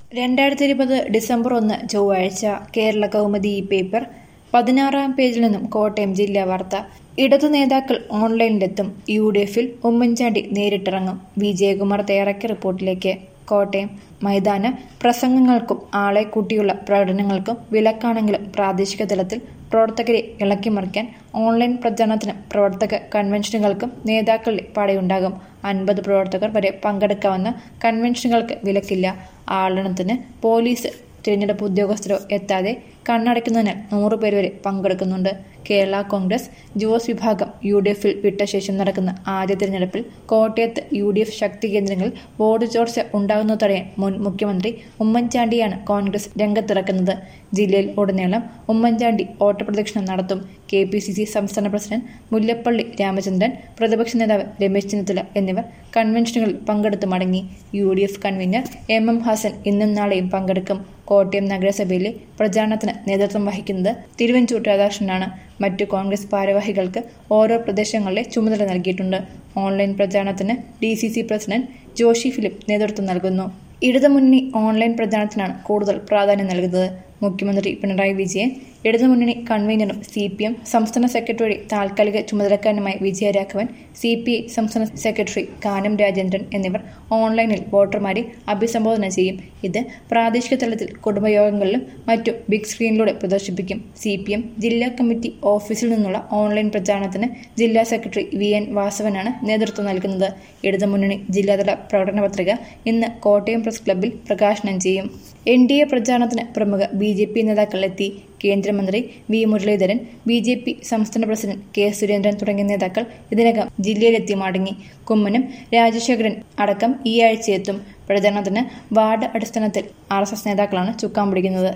രണ്ടായിരത്തി ഇരുപത് ഡിസംബർ ഒന്ന് ചൊവ്വാഴ്ച കേരള കൗമുദി ഈ പേപ്പർ പതിനാറാം പേജിൽ നിന്നും കോട്ടയം ജില്ലാ വാർത്ത ഇടതു നേതാക്കൾ ഓൺലൈനിലെത്തും യു ഡി എഫിൽ ഉമ്മൻചാണ്ടി നേരിട്ടിറങ്ങും വി ജയകുമാർ തയ്യാറാക്കിയ റിപ്പോർട്ടിലേക്ക് കോട്ടയം മൈതാന പ്രസംഗങ്ങൾക്കും ആളെ കൂട്ടിയുള്ള പ്രകടനങ്ങൾക്കും വിലക്കാണെങ്കിലും പ്രാദേശിക തലത്തിൽ പ്രവർത്തകരെ ഇളക്കിമറിക്കാൻ ഓൺലൈൻ പ്രചാരണത്തിനും പ്രവർത്തക കൺവെൻഷനുകൾക്കും നേതാക്കളുടെ പടയുണ്ടാകും അൻപത് പ്രവർത്തകർ വരെ പങ്കെടുക്കാവുന്ന കൺവെൻഷനുകൾക്ക് വിലക്കില്ല ആളെണ്ണത്തിന് പോലീസ് തിരഞ്ഞെടുപ്പ് ഉദ്യോഗസ്ഥരോ എത്താതെ കണ്ണടയ്ക്കുന്നതിനാൽ നൂറ് പേര് വരെ പങ്കെടുക്കുന്നുണ്ട് കേരള കോൺഗ്രസ് ജോസ് വിഭാഗം യു ഡി എഫിൽ വിട്ട ശേഷം നടക്കുന്ന ആദ്യ തിരഞ്ഞെടുപ്പിൽ കോട്ടയത്ത് യു ഡി എഫ് ശക്തി കേന്ദ്രങ്ങളിൽ വോട്ട് ചോർച്ച ഉണ്ടാകുന്നത് തടയാൻ മുൻ മുഖ്യമന്ത്രി ഉമ്മൻചാണ്ടിയാണ് കോൺഗ്രസ് രംഗത്തിറക്കുന്നത് ജില്ലയിൽ ഉടനീളം ഉമ്മൻചാണ്ടി ഓട്ടപ്രദക്ഷിണം നടത്തും കെ പി സി സി സംസ്ഥാന പ്രസിഡന്റ് മുല്ലപ്പള്ളി രാമചന്ദ്രൻ പ്രതിപക്ഷ നേതാവ് രമേശ് ചെന്നിത്തല എന്നിവർ കൺവെൻഷനുകളിൽ പങ്കെടുത്ത് മടങ്ങി U D F convener M M Hassan ഇന്നും നാളെയും പങ്കെടുക്കും കോട്ടയം നഗരസഭയിലെ പ്രചാരണത്തിന് നേതൃത്വം വഹിക്കുന്നത് തിരുവഞ്ചൂർ രാധാകൃഷ്ണനാണ് മറ്റു കോൺഗ്രസ് ഭാരവാഹികൾക്ക് ഓരോ പ്രദേശങ്ങളിലെ ചുമതല നൽകിയിട്ടുണ്ട് ഓൺലൈൻ പ്രചാരണത്തിന് D C C president Joshy Philip നേതൃത്വം നൽകുന്നു ഇടതുമുന്നണി ഓൺലൈൻ പ്രചാരണത്തിനാണ് കൂടുതൽ പ്രാധാന്യം നൽകുന്നത് മുഖ്യമന്ത്രി പിണറായി വിജയൻ ഇടതുമുന്നണി കൺവീനറും സി പി എം സംസ്ഥാന സെക്രട്ടറി താൽക്കാലിക ചുമതലക്കാരനുമായ വിജയരാഘവൻ സി പി ഐ സംസ്ഥാന സെക്രട്ടറി കാനം രാജേന്ദ്രൻ എന്നിവർ ഓൺലൈനിൽ വോട്ടർമാരെ അഭിസംബോധന ചെയ്യും ഇത് പ്രാദേശിക തലത്തിൽ കുടുംബയോഗങ്ങളിലും മറ്റും ബിഗ് സ്ക്രീനിലൂടെ പ്രദർശിപ്പിക്കും സി പി എം ജില്ലാ കമ്മിറ്റി ഓഫീസിൽ നിന്നുള്ള ഓൺലൈൻ പ്രചാരണത്തിന് ജില്ലാ സെക്രട്ടറി വി എൻ വാസവനാണ് നേതൃത്വം നൽകുന്നത് ഇടതുമുന്നണി ജില്ലാതല പ്രകടന പത്രിക ഇന്ന് കോട്ടയം പ്രസ് ക്ലബ്ബിൽ പ്രകാശനം ചെയ്യും എൻ ഡി എ പ്രചാരണത്തിന് പ്രമുഖ ബി ജെ പി നേതാക്കൾ എത്തി കേന്ദ്രമന്ത്രി V Muraleedharan B J P സംസ്ഥാന പ്രസിഡന്റ് കെ സുരേന്ദ്രൻ തുടങ്ങിയ നേതാക്കൾ ഇതിനകം ജില്ലയിലെത്തി മടങ്ങി കുമ്മനം രാജശേഖരൻ അടക്കം ഈ ആഴ്ചയെത്തും പ്രചാരണത്തിന് വാർഡ് അടിസ്ഥാനത്തിൽ ആർ എസ് എസ് നേതാക്കളാണ് ചുക്കാൻ പിടിക്കുന്നത്